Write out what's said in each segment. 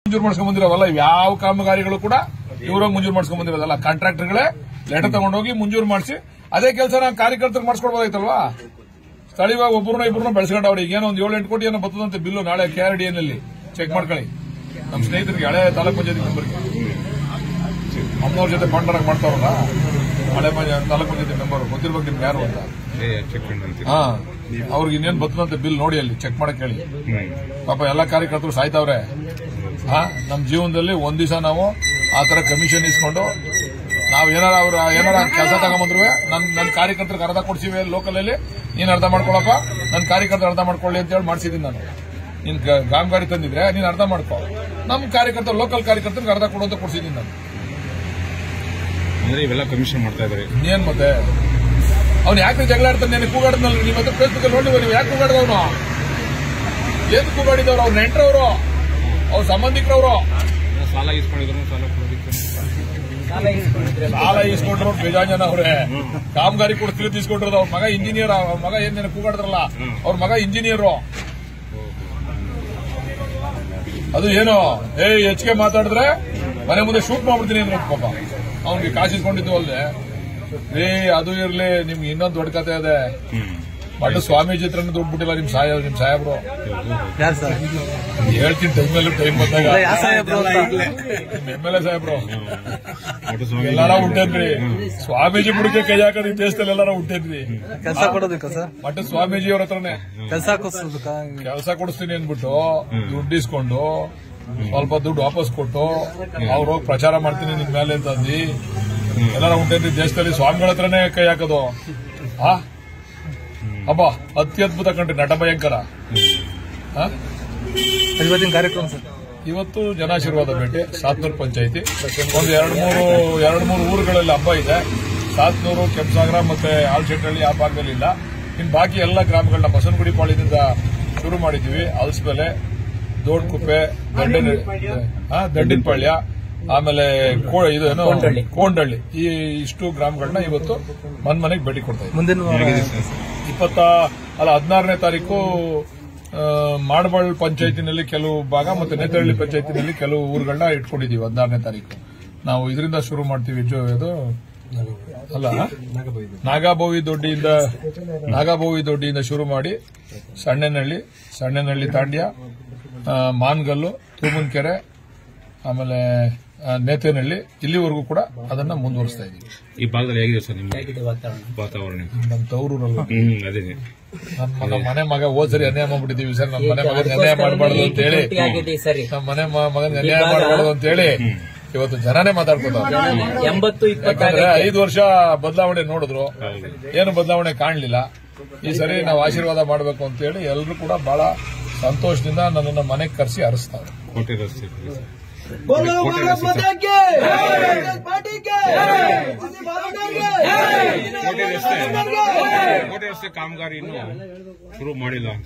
ಮಂಜೂರು ಮಾಡ್ಸ್ಕೊಂಡ್ ಬಂದಿರೋವಲ್ಲ ಯಾವ ಕಾಮಗಾರಿಗಳು ಕೂಡ ಇವ್ರಾಗ ಮಂಜೂರು ಮಾಡ್ಸ್ಕೊಂಡ್ ಬಂದಿರೋದಲ್ಲ ಕಾಂಟ್ರಾಕ್ಟರ್ಗಳೇ ಲೆಟರ್ ತಗೊಂಡೋಗಿ ಮಂಜೂರು ಮಾಡಿಸಿ ಅದೇ ಕೆಲಸ ನಾವು ಕಾರ್ಯಕರ್ತರಿಗೆ ಮಾಡಿಸ್ಕೊಡ್ಬೋದಾಯ್ತಲ್ವಾ ಸ್ಥಳೀಯವಾಗಿ ಒಬ್ಬರನ್ನ ಇಬ್ಬರನ್ನ ಬೆಳೆಸ್ಕೊಂಡವ್ರು ಈಗ ಏನೋ ಒಂದು ಏಳು ಎಂಟು ಕೋಟಿ ಏನೋ ಬರ್ತದಂತೆ ಬಿಲ್ಲು ನಾಳೆ ಕೆ ಆರ್ ಡಿ ನಲ್ಲಿ ಚೆಕ್ ಮಾಡ್ಕೊಳ್ಳಿ ನಮ್ಮ ಸ್ನೇಹಿತರಿಗೆ ಹಳೆ ತಾಲೂಕ್ ಪಂಚಾಯತಿ ಮೆಂಬರ್ಗೆ ಅಮ್ಮನವ್ರ ಜೊತೆ ಕಾಂಟ್ರಾಕ್ಟ್ ಮಾಡ್ತಾರಲ್ಲ ಹಳೆ ಪಂಚಾಯತ್ ತಾಲೂಕ್ ಪಂಚಾಯತಿ ಮೆಂಬರ್ ಗೊತ್ತಿರ್ಬೇಕು ನಿಮ್ಗೆ ಯಾರು ಅಂತ ಚೆಕ್ ಅಂತೀರಿ ಹಾ ಅವ್ರಿಗೆ ಇನ್ನೇನ್ ಬರ್ತದಂತೆ ಬಿಲ್ ನೋಡಿ ಅಲ್ಲಿ ಚೆಕ್ ಮಾಡಕ್ ಹೇಳಿ ಪಾಪ ಎಲ್ಲಾ ಕಾರ್ಯಕರ್ತರು ಸಾಯ್ತಾವ್ರೆ ಹಾ ನಮ್ ಜೀವನದಲ್ಲಿ ಒಂದ್ ದಿವಸ ನಾವು ಆ ತರ ಕಮಿಷನ್ ಇಸ್ಕೊಂಡು ನಾವ್ ಏನಾರ ಅವ್ರ ಏನಾರ ಕೆಲಸ ತಗೊಂಬಂದ್ರು ನನ್ ನನ್ ಕಾರ್ಯಕರ್ತರಿಗೆ ಅರ್ಧ ಕೊಡ್ಸಿವಿ ಲೋಕಲ್ ಅಲ್ಲಿ ನೀನ್ ಅರ್ಧ ಮಾಡ್ಕೊಳಪ್ಪ ನನ್ ಕಾರ್ಯಕರ್ತರು ಅರ್ಧ ಮಾಡ್ಕೊಳ್ಳಿ ಅಂತ ಹೇಳಿ ಮಾಡ್ಸಿದೀನಿ ನಾನು ನೀನ್ ಗ- ಗಾಮ್ ಗಾಡಿ ತಂದಿದ್ರೆ ನೀನ್ ಅರ್ಧ ಮಾಡ್ಕೊ ನಮ್ ಕಾರ್ಯಕರ್ತರು ಲೋಕಲ್ ಕಾರ್ಯಕರ್ತರಿಗೆ ಅರ್ಧ ಕೊಡು ಅಂತ ಕೊಡ್ಸಿದೀನಿ ನಾನು ಅಂದ್ರೆ ಇವೆಲ್ಲ ಕಮಿಷನ್ ಮಾಡ್ತಾ ಇದಾರೆ ಇನ್ನೇನ್ ಮತ್ತೆ ಅವ್ನು ಯಾಕೆ ಜಗಳ ಆಡ್ತಾನೆ ನನಗೆ ಕೂಗಾಡಿದ್ನಲ್ಲ ನಿಮ್ಮ ಹತ್ರ ಫೇಸ್ಬುಕ್ ಅಲ್ಲಿ ನೋಡಿವ ನೀವು ಯಾಕೆ ಕೂಗಾಡಿದವನು ಏನ್ ಕೂಗಾಡಿದವ್ರು ಅವ್ರ ನೆಂಟ್ರವ್ರು ಅವ್ರ ಸಂಬಂಧಿಕರವ್ರು ಸಾಲ ಇಸ್ಕೊಂಡಿದ್ರು ಸಾಲ ಕೊಡೋದಕ್ಕೆ ಸಾಲ ಇಸ್ಕೊಂಡ್ರು ಬೇಜಾನ್ ಜನ ಅವ್ರೆ ಕಾಮಗಾರಿ ಕೊಡ್ತೀವಿ ಇಸ್ಕೊಂಡಿರೋದು ಅವ್ರ ಮಗ ಇಂಜಿನಿಯರ್ ಅವ್ರ ಮಗ ಏನ್ ನೆನಪು ಕೂಗಾಡಿದ್ರಲ್ಲ ಅವ್ರ ಮಗ ಇಂಜಿನಿಯರು ಅದು ಏನು ಏ ಹೆಚ್ಚಿಗೆ ಮಾತಾಡಿದ್ರೆ ಮನೆ ಮುಂದೆ ಶೂಟ್ ಮಾಡ್ಬಿಡ್ತೀನಿ ಅಂದ್ರೆ ಪಾಪ ಅವ್ನಿಗೆ ಕಾಸು ಇಸ್ಕೊಂಡಿದ್ದು ಅಲ್ಲದೆ ಏ ಅದು ಇರ್ಲಿ ನಿಮ್ಗೆ ಇನ್ನೊಂದು ದೊಡ್ಡ ಕತೆ ಇದೆ ಹ್ಮ್ ಬಟ್ ಸ್ವಾಮೀಜಿ ಹತ್ರನೂ ದುಡ್ಡು ಬಿಟ್ಟಿಲ್ಲ ನಿಮ್ ಸಾಯ ನಿಮ್ ಸಾಹೇಬ್ರು ಯಾರು ಸರ್ ಹೇಳ್ತೀನಿ ಟೈಮ್ ಮೇಲೆ ಟೈಮ್ ಬಂದಾಗ ಯಾವ ಸಾಹೇಬ್ರು ಅಂತ ಎಮ್ ಎಲ್ ಎ ಸಾಹೇಬ್ರು ಒಟ್ಟು ಸ್ವಾಮಿ ಎಲ್ಲಾರ ಹುಟ್ಟೇನ್ರಿ ಸ್ವಾಮೀಜಿ ಬುಡಕ್ಕೆ ಕೈ ಹಾಕೋದು ಈ ದೇಶದಲ್ಲಿ ಎಲ್ಲಾರ ಹುಟ್ಟೇನ್ರಿ ಕೆಲಸ ಕೊಡೋದಕ್ಕ ಸರ್ ಮಟ್ಟ ಸ್ವಾಮೀಜಿ ಅವ್ರ ಹತ್ರನೇ ಕೆಲಸ ಕೊಡ್ಸೋದಕ್ಕ ಕೆಲಸ ಕೊಡಿಸ್ತೀನಿ ಅಂದ್ಬಿಟ್ಟು ದುಡ್ಡು ಇಸ್ಕೊಂಡು ಸ್ವಲ್ಪ ದುಡ್ಡು ವಾಪಸ್ ಕೊಟ್ಟು ಅವ್ರು ಹೋಗಿ ಪ್ರಚಾರ ಮಾಡ್ತೀನಿ ನಿಮ್ ಮೇಲೆ ಅಂತಂದು ಎಲ್ಲಾರ ಉಂಟೇನ್ರಿ ದೇಶದಲ್ಲಿ ಸ್ವಾಮಿಗಳ ಹತ್ರನೇ ಕೈ ಹಾಕೋದು ಆ ಅಬ್ಬಾ ಅತ್ಯದ್ಭುತ ಕಂಡ್ರಿ ನಟ ಭಯಂಕರ ಆ? ಇವತ್ತಿನ ಕಾರ್ಯಕ್ರಮ ಸರ್ ಇವತ್ತು ಜನಾಶೀರ್ವಾದ ಭೇಟಿ ಸಾತ್ನೂರು ಪಂಚಾಯಿತಿ ಒಂದು ಎರಡು ಮೂರು ಎರಡು ಮೂರು ಊರುಗಳಲ್ಲಿ ಹಬ್ಬ ಇದೆ ಸಾತ್ನೂರು ಕೆಂಪಸಾಗರ ಮತ್ತೆ ಆಲ್ಶೆಟ್ಟಹಳ್ಳಿ ಆ ಭಾಗದಲ್ಲಿ ಇಲ್ಲ ಇನ್ನು ಬಾಕಿ ಎಲ್ಲ ಗ್ರಾಮಗಳನ್ನ ಬಸವನಗುಡಿ ಪಾಳ್ಯದಿಂದ ಶುರು ಮಾಡಿದ್ದೀವಿ ಅಲ್ಸ್ಬೆಲೆ ದೋಡ್ಕುಪ್ಪೆ ದಂಡಿನ ಹಾ, ದಂಡಿನಪಾಳ್ಯ ಆಮೇಲೆ ಕೋ- ಇದು ಏನು ಕೋಂಡಳ್ಳಿ ಈ ಇಷ್ಟು ಗ್ರಾಮಗಳನ್ನ ಇವತ್ತು ಮನ್ ಮನೆಗೆ ಭೇಟಿ ಕೊಡ್ತಾ ಇದ್ದೀವಿ ಮುಂದಿನ ವಾರ ಇಪ್ಪತ್ತ ಅಲ್ಲ ಹದಿನಾರನೇ ತಾರೀಕು ಆ, ಮಾಡಬಾಳ್ ಪಂಚಾಯತಿನಲ್ಲಿ ಕೆಲವು ಭಾಗ ಮತ್ತೆ ನೇತರಹಳ್ಳಿ ಪಂಚಾಯತಿನಲ್ಲಿ ಕೆಲವು ಊರುಗಳನ್ನ ಇಟ್ಕೊಂಡಿದೀವಿ ಹದಿನಾರನೇ ತಾರೀಕು ನಾವು ಇದರಿಂದ ಶುರು ಮಾಡ್ತೀವಿ ಜೋ ಇದು ಅಲ್ಲ ನಾಗಾಬೋವಿ ದೊಡ್ಡಿಯಿಂದ ನಾಗಾಬೋವಿ ದೊಡ್ಡಿಯಿಂದ ಶುರು ಮಾಡಿ ಸಣ್ಣನಹಳ್ಳಿ ಸಣ್ಣನಹಳ್ಳಿ ತಾಂಡ್ಯ ಆ, ಮಾನ್ಗಲ್ಲು ತೂಮನ್ಕೆರೆ ಆಮೇಲೆ ಆ, ನೇತೇನಹಳ್ಳಿ ಇಲ್ಲಿವರೆಗೂ ಕೂಡ ಅದನ್ನ ಮುಂದುವರಿಸ್ತಾ ಇದೀವಿ ಈ ಭಾಗದಲ್ಲಿ ಹೇಗಿದೆ ಸರ್ ನಿಮ್ಮ ವಾತಾವರಣ ನಮ್ಮ ತವರೂರಲ್ಲ ಹ್ಮ್ ಅದೇ ನಮ್ಮ ನಮ್ಮ ಮನೆ ಮಗ ಹೋದ್ ಸರಿ ಅನ್ಯಾಯ ಮಾಡ್ಬಿಟ್ಟಿದೀವಿ ಸರ್ ನಮ್ಮ ಮನೆ ಮಗನ ಅನ್ಯಾಯ ಮಾಡಬಾರ್ದು ಅಂತ ಹೇಳಿ ಆಗಿದೆ ಸರಿ ನಮ್ಮ ಮನೆ ಮಗನ ಅನ್ಯಾಯ ಮಾಡಬಾರ್ದು ಅಂತ ಹೇಳಿ ಇವತ್ತು ಜನನೇ ಮಾತಾಡ್ಕೊತಾರೆ ಎಂಬತ್ತು ಇಪ್ಪತ್ತು ಯಾಕಂದ್ರೆ ಐದು ವರ್ಷ ಬದಲಾವಣೆ ನೋಡಿದ್ರು ಏನು ಬದಲಾವಣೆ ಕಾಣಲಿಲ್ಲ ಈ ಸರಿ ನಾವು ಆಶೀರ್ವಾದ ಮಾಡಬೇಕು ಅಂತ ಹೇಳಿ ಎಲ್ಲರೂ ಕೂಡ ಬಹಳ ಸಂತೋಷದಿಂದ ನನ್ನನ್ನ ಮನೆಗೆ ಕರೆಸಿ ಹರಿಸ್ತಾರೆ ಕೋಟೆ ರಸ್ತೆ बोलो भारत माता की कांग्रेस पार्टी के किसी भारत ಕೋಟೆ ರಸ್ತೆ ಕೋಟೆ ರಸ್ತೆ ಕಾಮಗಾರಿ ಇನ್ನು ಶುರು ಮಾಡಿಲ್ಲ ಅಂತ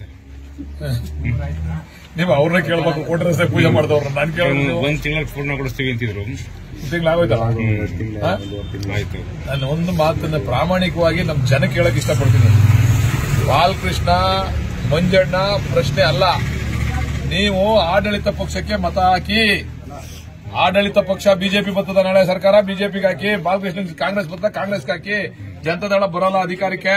ನೀವು ಅವ್ರನ್ನ ಕೇಳ್ಬೇಕು ಕೋಟೆ ರಸ್ತೆ ಪೂಜೆ ಮಾಡಿದವ್ರ ನಾನು ಕೇಳೋದು ಒಂದ್ ತಿಂಗಳ ಪೂರ್ಣಗೊಳಿಸ್ತೀವಿ ಅಂತಿದ್ರು ತಿಂಗಳಾಗೋಯ್ತಲ್ಲ ಹಾ? ಆಯ್ತು ನಾನು ಒಂದು ಮಾತನ್ನ ಪ್ರಾಮಾಣಿಕವಾಗಿ ನಮ್ಮ ಜನಕ್ಕೆ ಹೇಳಕ್ ಇಷ್ಟಪಡ್ತೀನಿ ಬಾಲಕೃಷ್ಣ ಮಂಜಣ್ಣ ಪ್ರಶ್ನೆ ಅಲ್ಲ ನೀವು ಆಡಳಿತ ಪಕ್ಷಕ್ಕೆ ಮತ ಹಾಕಿ ಆಡಳಿತ ಪಕ್ಷ ಬಿಜೆಪಿ ಬರ್ತದ ನಾಳೆ ಸರ್ಕಾರ ಬಿಜೆಪಿಗೆ ಹಾಕಿ ಬಾಲಕೃಷ್ಣ ಕಾಂಗ್ರೆಸ್ ಬರ್ತದ ಕಾಂಗ್ರೆಸ್ಗೆ ಹಾಕಿ ಜನತಾದಳ ಬರೋಲ್ಲ ಅಧಿಕಾರಕ್ಕೆ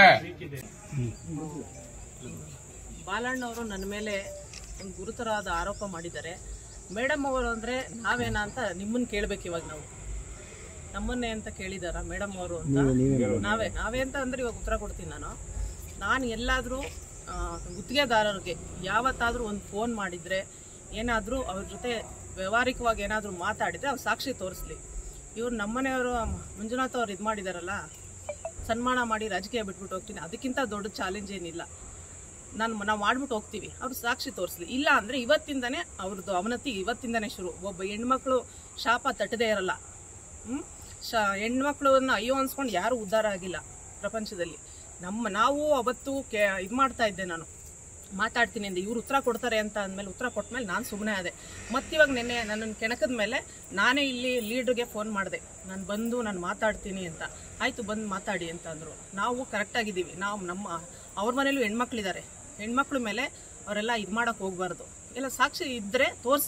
ಬಾಲಣ್ಣವರು ನನ್ನ ಮೇಲೆ ಒಂದು ಗುರುತರವಾದ ಆರೋಪ ಮಾಡಿದ್ದಾರೆ ಮೇಡಮ್ ಅವರು ಅಂದರೆ ನಾವೇನಾ ಅಂತ ನಿಮ್ಮನ್ನ ಕೇಳ್ಬೇಕು ಇವಾಗ ನಾವು ನಮ್ಮನ್ನೇ ಅಂತ ಕೇಳಿದಾರ ಮೇಡಮ್ ಅವರು ಅಂತ ನಾವೇ ನಾವೇ ಅಂತ ಅಂದ್ರೆ ಇವಾಗ ಉತ್ತರ ಕೊಡ್ತೀನಿ ನಾನು ನಾನು ಎಲ್ಲಾದರೂ ಗುತ್ತಿಗೆದಾರರಿಗೆ ಯಾವತ್ತಾದರೂ ಒಂದು ಫೋನ್ ಮಾಡಿದರೆ ಏನಾದರೂ ಅವ್ರ ಜೊತೆ ವ್ಯವಹಾರಿಕವಾಗಿ ಏನಾದರೂ ಮಾತಾಡಿದರೆ ಅವ್ರು ಸಾಕ್ಷಿ ತೋರಿಸ್ಲಿ ಇವ್ರು ನಮ್ಮನೆಯವರು ಮಂಜುನಾಥ್ ಅವ್ರು ಇದು ಮಾಡಿದಾರಲ್ಲ ಸನ್ಮಾನ ಮಾಡಿ ರಾಜಕೀಯ ಬಿಟ್ಬಿಟ್ಟು ಹೋಗ್ತೀನಿ ಅದಕ್ಕಿಂತ ದೊಡ್ಡ ಚಾಲೆಂಜ್ ಏನಿಲ್ಲ ನಾನು ನಾವು ಮಾಡ್ಬಿಟ್ಟು ಹೋಗ್ತೀವಿ ಅವ್ರು ಸಾಕ್ಷಿ ತೋರಿಸ್ಲಿ ಇಲ್ಲ ಅಂದರೆ ಇವತ್ತಿಂದನೇ ಅವ್ರದ್ದು ಅವನತಿ ಇವತ್ತಿಂದನೇ ಶುರು ಒಬ್ಬ ಹೆಣ್ಮಕ್ಳು ಶಾಪ ತಟ್ಟದೇ ಇರಲ್ಲ ಹ್ಮ್? ಶ ಹೆಣ್ಮಕ್ಳನ್ನ ಅಯ್ಯೋ ಅನ್ಸ್ಕೊಂಡು ಯಾರು ಉದ್ಧಾರ ಆಗಿಲ್ಲ ಪ್ರಪಂಚದಲ್ಲಿ ನಮ್ಮ ನಾವು ಅವತ್ತು ಕೇ ಇದು ಮಾಡ್ತಾ ಇದ್ದೆ ನಾನು ಮಾತಾಡ್ತೀನಿ ಅಂದೆ ಇವ್ರು ಉತ್ತರ ಕೊಡ್ತಾರೆ ಅಂತ ಅಂದಮೇಲೆ ಉತ್ತರ ಕೊಟ್ಮೇಲೆ ನಾನು ಸುಮ್ಮನೆ ಆದೆ ಮತ್ತಿವಾಗ ನಿನ್ನೆ ನನ್ನನ್ನು ಕೆಣಕದ ಮೇಲೆ ನಾನೇ ಇಲ್ಲಿ ಲೀಡ್ರಿಗೆ ಫೋನ್ ಮಾಡಿದೆ ನಾನು ಬಂದು ನಾನು ಮಾತಾಡ್ತೀನಿ ಅಂತ ಆಯಿತು ಬಂದು ಮಾತಾಡಿ ಅಂತ ಅಂದರು ನಾವು ಕರೆಕ್ಟಾಗಿದ್ದೀವಿ ನಾವು ನಮ್ಮ ಅವ್ರ ಮನೇಲೂ ಹೆಣ್ಮಕ್ಳಿದ್ದಾರೆ ಹೆಣ್ಮಕ್ಳ ಮೇಲೆ ಅವರೆಲ್ಲ ಇದು ಮಾಡೋಕೆ ಹೋಗ್ಬಾರ್ದು ಎಲ್ಲ ಸಾಕ್ಷಿ ಇದ್ದರೆ ತೋರಿಸಿ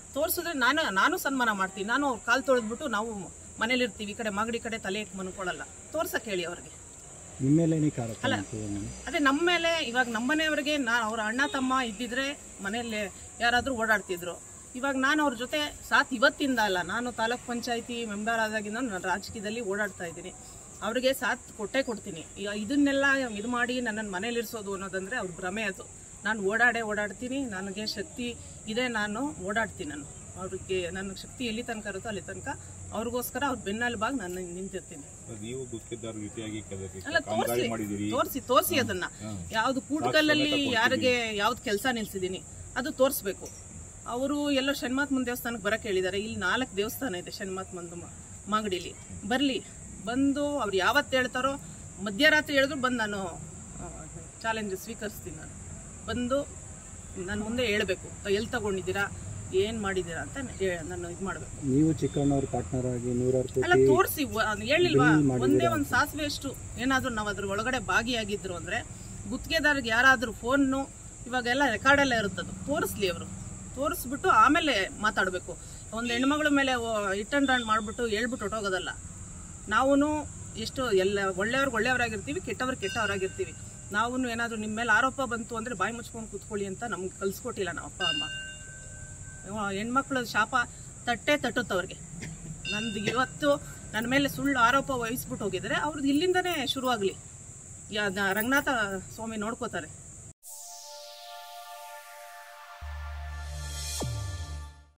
ತೋರಿಸಿದ್ರೆ ನಾನು ನಾನು ಸನ್ಮಾನ ಮಾಡ್ತೀನಿ ನಾನು ಅವ್ರ ಕಾಲು ತೊಳೆದ್ಬಿಟ್ಟು ನಾವು ಮನೇಲಿರ್ತೀವಿ ಈ ಕಡೆ ಮಾಗಡಿ ಕಡೆ ತಲೆ ಎತ್ತಿ ಮನ್ಕೊಳ್ಳಲ್ಲ ತೋರ್ಸಕ್ ಹೇಳಿ ಅವ್ರಿಗೆ ನಿಮ್ಮೇಲೇನೆ ಕಾರ್ಯಕ್ರಮ ಅಲ್ಲ. ಅಂತ ಏನು? ಅದೇ ನಮ್ಮ ಮೇಲೆ ಇವಾಗ ನಮ್ಮನೆಯವ್ರಿಗೆ ನಾನು ಅವ್ರ ಅಣ್ಣ ತಮ್ಮ ಇದ್ದಿದ್ರೆ ಮನೆಯಲ್ಲಿ ಯಾರಾದರೂ ಓಡಾಡ್ತಿದ್ರು ಇವಾಗ ನಾನು ಅವ್ರ ಜೊತೆ ಸಾಥ್ ಇವತ್ತಿಂದ ಅಲ್ಲ ನಾನು ತಾಲೂಕ್ ಪಂಚಾಯತಿ ಮೆಂಬರ್ ಆದಾಗಿಂದ ನಾನು ರಾಜಕೀಯದಲ್ಲಿ ಓಡಾಡ್ತಾ ಇದ್ದೀನಿ ಅವ್ರಿಗೆ ಸಾಥ್ ಕೊಟ್ಟೇ ಕೊಡ್ತೀನಿ ಈಗ ಇದನ್ನೆಲ್ಲ ಇದು ಮಾಡಿ ನನ್ನನ್ನು ಮನೇಲಿ ಇರಿಸೋದು ಅನ್ನೋದಂದ್ರೆ ಅವ್ರ ಭ್ರಮೆ ಅದು ನಾನು ಓಡಾಡೇ ಓಡಾಡ್ತೀನಿ ನನಗೆ ಶಕ್ತಿ ಇದೆ ನಾನು ಓಡಾಡ್ತೀನಿ ನಾನು ಅವ್ರಿಗೆ ನನ್ನ ಶಕ್ತಿ ಎಲ್ಲಿ ತನಕ ಇರುತ್ತೋ ಅಲ್ಲಿ ತನಕ ಅವ್ರಿಗೋಸ್ಕರ ಅವ್ರ ಬೆನ್ನೆಲುಬಾಗಿ ನಾನು ನಿಂತಿರ್ತೀನಿ ನೀವು ಗುತ್ತಿಗೆದಾರ ರೀತಿಯಾಗಿ ಕೆಲಸ ಅಲ್ಲ ತೋರಿಸಿ ತೋರಿಸಿ ತೋರಿಸಿ ಅದನ್ನ ಯಾವ್ದು ಕೂಟಕಲ್ಲಲ್ಲಿ ಯಾರಿಗೆ ಯಾವ್ದು ಕೆಲಸ ನಿಲ್ಸಿದೀನಿ ಅದು ತೋರಿಸ್ಬೇಕು ಅವರು ಎಲ್ಲೋ ಶನ್ಮಾತ್ಮನ್ ದೇವಸ್ಥಾನಕ್ಕೆ ಬರಕ್ಕೆ ಹೇಳಿದ್ದಾರೆ ಇಲ್ಲಿ ನಾಲ್ಕು ದೇವಸ್ಥಾನ ಇದೆ ಶನ್ಮಾತ್ಮಂದು ಮ- ಮಾಗಡಿಲಿ ಬರ್ಲಿ ಬಂದು ಅವ್ರು ಯಾವತ್ತು ಹೇಳ್ತಾರೋ ಮಧ್ಯರಾತ್ರಿ ಹೇಳಿದ್ರು ಬಂದು ನಾನು ಚಾಲೆಂಜ್ ಸ್ವೀಕರಿಸ್ತೀನಿ ನಾನು ಬಂದು ನನ್ನ ಮುಂದೆ ಹೇಳ್ಬೇಕು ಎಲ್ಲಿ ತಗೊಂಡಿದ್ದೀರಾ ಏನ್ ಮಾಡಿದ್ದೀರಾ ಅಂತ ಹೇ- ನಾನು ಇದು ಮಾಡ್ಬೇಕು ನೀವು ಚಿಕ್ಕಣ್ಣವ್ರ ಪಾರ್ಟ್ನರ್ ಆಗಿ ನೂರಾರು ಅಲ್ಲ ಕೋಟಿ ತೋರಿಸಿ ಹೇಳಿಲ್ವಾ ಬಿಲ್ ಮಾಡಿದ್ದೀರಾ ಒಂದೇ ಒಂದ್ ಸಾಸಿವೆ ಅಷ್ಟು ಏನಾದ್ರೂ ನಾವು ಅದ್ರ ಒಳಗಡೆ ಭಾಗಿಯಾಗಿದ್ರು ಅಂದ್ರೆ ಗುತ್ತಿಗೆದಾರಿಗೆ ಯಾರಾದ್ರೂ ಫೋನ್ನು ಇವಾಗೆಲ್ಲ ರೆಕಾರ್ಡೆಲ್ಲ ಇರುತ್ತದು ತೋರಿಸ್ಲಿ ಅವರು ತೋರಿಸ್ಬಿಟ್ಟು ಆಮೇಲೆ ಮಾತಾಡಬೇಕು ಒಂದು ಹೆಣ್ಮಗಳ ಮೇಲೆ ಇಟ್ ಅಂಡ್ ರನ್ ಮಾಡ್ಬಿಟ್ಟು ಹೇಳ್ಬಿಟ್ಟು ಹೊಟ್ಟೋಗೋದಲ್ಲ ನಾವು ಎಷ್ಟು ಎಲ್ಲ ಒಳ್ಳೆಯವ್ರಿಗೆ ಒಳ್ಳೆಯವರಾಗಿರ್ತೀವಿ ಕೆಟ್ಟವ್ರಿಗೆ ಕೆಟ್ಟವರಾಗಿರ್ತೀವಿ ನಾವು ಏನಾದರೂ ನಿಮ್ಮ ಮೇಲೆ ಆರೋಪ ಬಂತು ಅಂದ್ರೆ ಬಾಯಿ ಮುಚ್ಕೊಂಡು ಕೂತ್ಕೊಳ್ಳಿ ಅಂತ ನಮ್ಗೆ ಕಲ್ಸ್ಕೊಟ್ಟಿಲ್ಲ ನಮ್ಮ ಅಪ್ಪ ಅಮ್ಮ ಇವ ಹೆಣ್ಮಕ್ಳ ಶಾಪ ತಟ್ಟೆ ತಟ್ಟುತ್ತವ್ರಿಗೆ ನಂದು ಇವತ್ತು ನನ್ನ ಮೇಲೆ ಸುಳ್ಳು ಆರೋಪ ವಹಿಸ್ಬಿಟ್ಟು ಹೋಗಿದ್ರೆ ಅವ್ರದ್ದು ಇಲ್ಲಿಂದನೇ ಶುರುವಾಗಲಿ ರಂಗನಾಥ ಸ್ವಾಮಿ ನೋಡ್ಕೋತಾರೆ